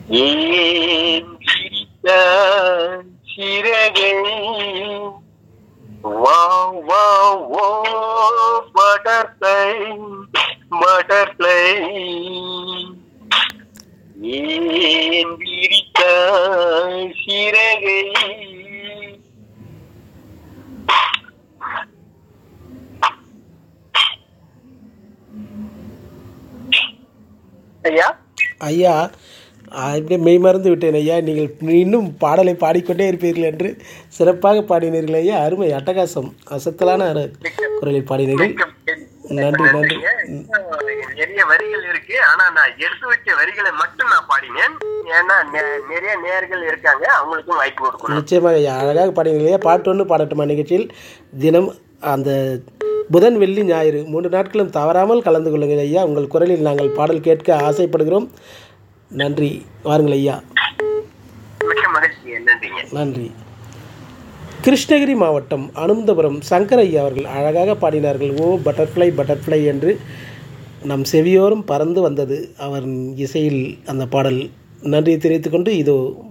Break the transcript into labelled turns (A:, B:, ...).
A: ஏன் சிரித்தாய் சிறகை வா வா ஓ பட்டர்ஃப்ளை பட்டர்ஃப்ளை ஏன் விரித்தாய் சிறகை ஐயா
B: ஐயா அப்படியே மெய் மறந்து விட்டேன் ஐயா நீங்கள் இன்னும் பாடலை பாடிக்கொண்டே இருப்பீர்கள் என்று சிறப்பாக பாடினீர்கள் ஐயா அருமை அட்டகாசம் அசத்தலான அரு- குரலை பாடினீர்கள் நன்றி நன்றி
A: நிறைய வரிகள் இருக்கு ஆனா நான் எடுத்து வச்ச வரிகளை மட்டும் நான் பாடினேன் ஏன்னா நெ- நிறைய நேர்கள் இருக்காங்க அவங்களுக்கும் வாய்ப்பு கொடுக்கணும்
B: நிச்சயமாக ஐயா அழகாக பாடினீர்கள் ஐயா பாட்டு ஒன்று பாடட்டுமா நிகழ்ச்சியில் தினம் அந்த புதன் வெள்ளி ஞாயிறு மூன்று நாட்களும் தவறாமல் கலந்து கொள்ளுங்கள் ஐயா உங்கள் குரலில் நாங்கள் பாடல் கேட்க ஆசைப்படுகிறோம் நன்றி வாருங்கள் ஐயா
A: மிக்க மகிழ்ச்சி நன்றிங்க
B: நன்றி கிருஷ்ணகிரி மாவட்டம் அனுமந்தபுரம் சங்கர் ஐயா அவர்கள் அழகாக பாடினார்கள் ஓ பட்டர்ஃப்ளை பட்டர்ஃப்ளை என்று நம் செவியோரம் பறந்து வந்தது அவர் இசையில் அந்த பாடல் நன்றியை தெரிவித்துக்கொண்டு இதோ